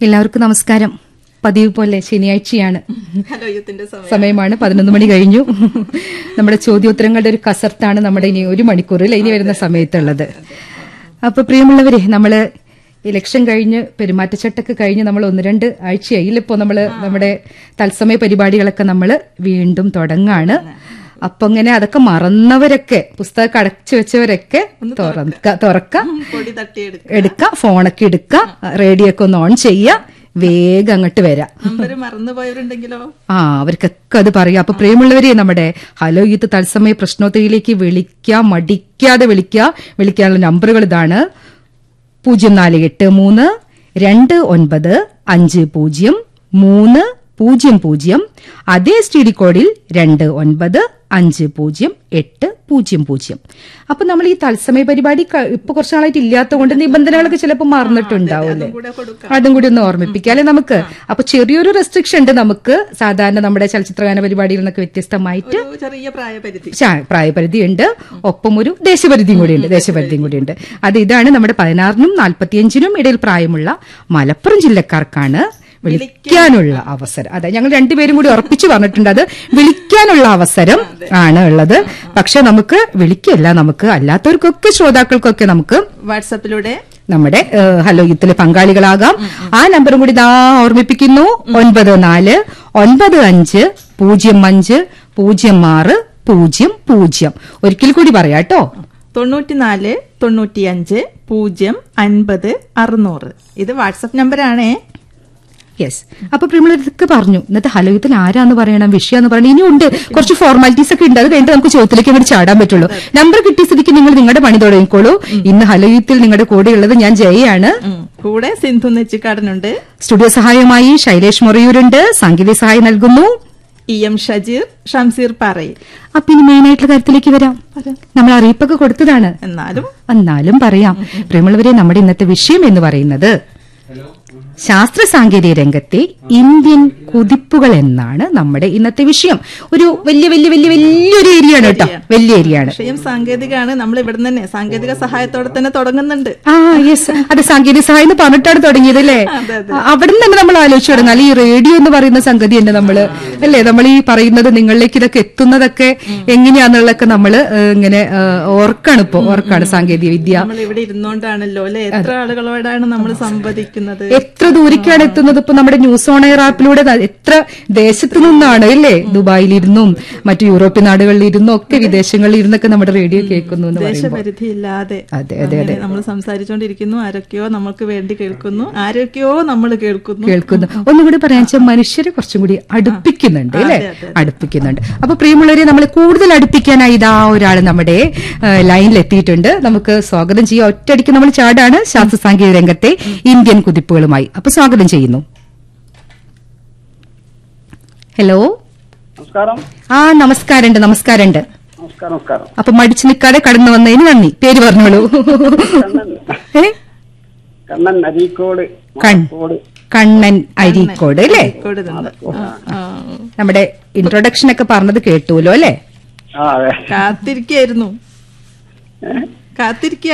എല്ലാവർക്കും നമസ്കാരം പതിവ് പോലെ ശനിയാഴ്ചയാണ് ഹലോ യുത്തിന്റെ സമയം സമയമാണ് പതിനൊന്ന് മണി കഴിഞ്ഞു നമ്മുടെ ചോദ്യോത്തരങ്ങളുടെ ഒരു കസർത്താണ് നമ്മുടെ ഇനി ഒരു മണിക്കൂർ അല്ലെ ഇനി വരുന്ന സമയത്തുള്ളത് അപ്പൊ പ്രിയമുള്ളവരെ നമ്മള് ഇലക്ഷൻ കഴിഞ്ഞ് പെരുമാറ്റച്ചട്ടൊക്കെ കഴിഞ്ഞ് നമ്മൾ ഒന്ന് രണ്ട് ആഴ്ചയായി ഇപ്പോ നമ്മള് നമ്മുടെ തത്സമയ പരിപാടികളൊക്കെ നമ്മൾ വീണ്ടും തുടങ്ങാണ് അപ്പൊ ഇങ്ങനെ അതൊക്കെ മറന്നവരൊക്കെ പുസ്തകം അടച്ചു വെച്ചവരൊക്കെ തുറക്ക തുറക്ക പൊടി തട്ടിയെടുക്കും എടുക്ക ഫോണൊക്കെ എടുക്ക റേഡിയോ ഒക്കെ ഒന്ന് ഓൺ ചെയ്യുക വേഗം അങ്ങോട്ട് വരാം നമ്പര് മറന്നുപോയവരുണ്ടെങ്കിലോ ആ അവർക്കൊക്കെ അത് പറയാം അപ്പൊ പ്രിയമുള്ളവരെ നമ്മുടെ ഹലോ യൂത്ത് തത്സമയ പ്രശ്നോത്തരിയിലേക്ക് വിളിക്കാം മടിക്കാതെ വിളിക്കുക വിളിക്കാനുള്ള നമ്പറുകൾ ഇതാണ് പൂജ്യം നാല് എട്ട് മൂന്ന് രണ്ട് ഒൻപത് അഞ്ച് പൂജ്യം മൂന്ന് പൂജ്യം പൂജ്യം അതേ എസ് ടി ഡി കോഡിൽ രണ്ട് ഒൻപത് അഞ്ച് പൂജ്യം എട്ട് പൂജ്യം പൂജ്യം അപ്പൊ നമ്മൾ ഈ തത്സമയ പരിപാടി ക- ഇപ്പൊ കുറച്ചു നാളായിട്ട് ഇല്ലാത്തതുകൊണ്ട് നിബന്ധനകളൊക്കെ ചിലപ്പോൾ മറന്നിട്ടുണ്ടാവൂലേ കൂടെ കൊടുക്കാം അതും കൂടി ഒന്ന് ഓർമ്മിപ്പിക്കാം അല്ലെ നമുക്ക് അപ്പൊ ചെറിയൊരു റെസ്ട്രിക്ഷൻ ഉണ്ട് നമുക്ക് സാധാരണ നമ്മുടെ ചലച്ചിത്രഗാന പരിപാടിയിൽ നിന്നൊക്കെ വ്യത്യസ്തമായിട്ട് ഒരു ചെറിയ പ്രായപരിധി ശാ- പ്രായപരിധിയുണ്ട് ഒപ്പം ഒരു ദേശപരിധിയും കൂടിയുണ്ട് ദേശപരിധിയും കൂടിയുണ്ട് അത് ഇതാണ് നമ്മുടെ പതിനാറിനും നാൽപ്പത്തിയഞ്ചിനും ഇടയിൽ പ്രായമുള്ള മലപ്പുറം ജില്ലക്കാർക്കാണ് വിളിക്കാനുള്ള അവസരം അതെ ഞങ്ങൾ രണ്ടുപേരും കൂടി ഉറപ്പിച്ചു പറഞ്ഞിട്ടുണ്ട് അത് വിളിക്കാനുള്ള അവസരം ആണ് ഉള്ളത് പക്ഷെ നമുക്ക് വിളിക്കല്ല നമുക്ക് അല്ലാത്തവർക്കൊക്കെ ശ്രോതാക്കൾക്കൊക്കെ നമുക്ക് വാട്സപ്പിലൂടെ നമ്മുടെ ഏഹ്, ഹലോ യുത്തിലെ പങ്കാളികളാകാം ആ നമ്പറും കൂടി ഇതാ ഓർമ്മിപ്പിക്കുന്നു ഒൻപത് നാല് ഒൻപത് അഞ്ച് പൂജ്യം അഞ്ച് പൂജ്യം ആറ് പൂജ്യം പൂജ്യം ഒരിക്കൽ കൂടി പറയാട്ടോ തൊണ്ണൂറ്റിനാല് തൊണ്ണൂറ്റിയഞ്ച് പൂജ്യം അൻപത് അറുന്നൂറ് ഇത് വാട്സപ്പ് നമ്പറാണേ യെസ് അപ്പൊ പ്രിയമുള്ളവർക്ക് പറഞ്ഞു ഇന്നത്തെ ഹലോ യുത്തിൽ ആരാന്ന് പറയണം വിഷയം പറയണം ഇനിയും ഉണ്ട് കുറച്ച് ഫോർമാലിറ്റീസ് ഒക്കെ ഉണ്ട് അത് കഴിഞ്ഞിട്ട് നമുക്ക് ചോദ്യത്തിലേക്ക് അങ്ങോട്ട് ചാടാൻ പറ്റുള്ളൂ നമ്പർ കിട്ടിയ സ്ഥിതിക്ക് നിങ്ങൾ നിങ്ങളുടെ പണി തുടങ്ങിക്കോളൂ ഇന്ന് ഹലോ യുത്തിൽ നിങ്ങളുടെ കൂടെയുള്ളത് ഞാൻ ജയയാണ് ഉം. കൂടെ സിന്ധു നെച്ചിക്കാടനുണ്ട് സ്റ്റുഡിയോ സഹായമായി ശൈലേഷ് മൊറയൂരുണ്ട് സാങ്കേതിക സഹായം നൽകുന്നു ഇ എം ഷജീർ ഷംസീർ പാറയിൽ അപ്പൊ ഇനി മെയിൻ ആയിട്ടുള്ള കാര്യത്തിലേക്ക് വരാം നമ്മൾ അറിയിപ്പൊക്കെ കൊടുത്തതാണ് എന്നാലും എന്നാലും പറയാം പ്രിയമുള്ളവരെ നമ്മുടെ ഇന്നത്തെ വിഷയം എന്ന് പറയുന്നത് ശാസ്ത്ര സാങ്കേതിക രംഗത്തെ ഇന്ത്യൻ കുതിപ്പുകൾ എന്നാണ് നമ്മുടെ ഇന്നത്തെ വിഷയം ഒരു വലിയ വലിയ വലിയ വലിയൊരു ഏരിയ ആണ് കേട്ടോ വലിയ ഏരിയ ആണ് വിഷയം സാങ്കേതികമാണ് നമ്മൾ ഇവിടെ തന്നെ സാങ്കേതിക സഹായത്തോടെ തന്നെ തുടങ്ങുന്നുണ്ട് ആ യെസ് അത് സാങ്കേതിക സഹായം എന്ന് പറഞ്ഞിട്ടാണ് തുടങ്ങിയത് അല്ലേ അതെ, അതെ. അവിടെ നിന്ന് തന്നെ നമ്മൾ ആലോചിച്ചു തുടങ്ങാം ഈ റേഡിയോ എന്ന് പറയുന്ന സംഗതി തന്നെ നമ്മള് അല്ലേ നമ്മൾ ഈ പറയുന്നത് നിങ്ങളിലേക്ക് ഇതൊക്കെ എത്തുന്നതൊക്കെ എങ്ങനെയാന്നുള്ളതൊക്കെ നമ്മള് ഏഹ്, ഇങ്ങനെ ഏഹ്, ഓർക്കാണ് ഇപ്പൊ ഓർക്കാണ് സാങ്കേതിക വിദ്യ നമ്മൾ ഇവിടെ ഇരുന്നോണ്ടാണല്ലോ അല്ലെ എത്ര ആളുകളോടാണ് നമ്മൾ സംവദിക്കുന്നത് എത്ര ദൂരേക്കാണ് എത്തുന്നത് ഇപ്പൊ നമ്മുടെ ന്യൂസ് ഓൺ എയർ ആപ്പിലൂടെ ന- എത്ര ദേശത്തു നിന്നാണ് അല്ലേ ദുബായിലിരുന്നും മറ്റു യൂറോപ്യൻ നാടുകളിൽ ഇരുന്നും ഒക്കെ വിദേശങ്ങളിൽ ഇരുന്നൊക്കെ നമ്മുടെ റേഡിയോ കേൾക്കുന്നു എന്ന് പറയുമ്പോൾ ദേശപരിധി ഇല്ലാതെ അതെ അതെ അതെ നമ്മൾ സംസാരിച്ചുകൊണ്ടിരിക്കുന്നു ആരൊക്കെയോ നമുക്ക് വേണ്ടി കേൾക്കുന്നു ആരൊക്കെയോ നമ്മൾ കേൾക്കുന്നു കേൾക്കുന്നു ഒന്നുകൂടി പറയാൻ വെച്ചാൽ മനുഷ്യരെ കുറച്ചും കൂടി അടുപ്പിക്കുന്നുണ്ട് അല്ലേ അതെ, അതെ, അടുപ്പിക്കുന്നുണ്ട് അപ്പൊ പ്രിയമുള്ളവരെ നമ്മൾ കൂടുതൽ അടുപ്പിക്കാനായി ഇതാ ഒരാൾ നമ്മുടെ ലൈനിൽ എത്തിയിട്ടുണ്ട് നമുക്ക് സ്വാഗതം ചെയ്യാം ഒറ്റയടിക്ക് നമ്മൾ ചാടാണ് ശാസ്ത്ര സാങ്കേതിക രംഗത്തെ ഇന്ത്യൻ കുതിപ്പുകളുമായി അപ്പൊ സ്വാഗതം ചെയ്യുന്നു ഹലോ നമസ്കാരം ആ നമസ്കാരമുണ്ട് നമസ്കാരമുണ്ട് നമസ്കാരം നമസ്കാരം അപ്പൊ മടിച്ചു നിൽക്കാതെ കടന്നു വന്നതിന് നന്ദി പേര് പറഞ്ഞോളൂ ഏ കണ്ണൻ അരീക്കോട് കൺ കോട് കണ്ണൻ അരീക്കോട് അല്ലേ കൊടുക്കുന്നത് ആ, ആ. നമ്മുടെ ഇൻട്രൊഡക്ഷൻ ഒക്കെ പറഞ്ഞത് കേട്ടുല്ലോ അല്ലേ ആ അതെ കാത്തിരിക്കായിരുന്നു കാത്തിരിക്കുക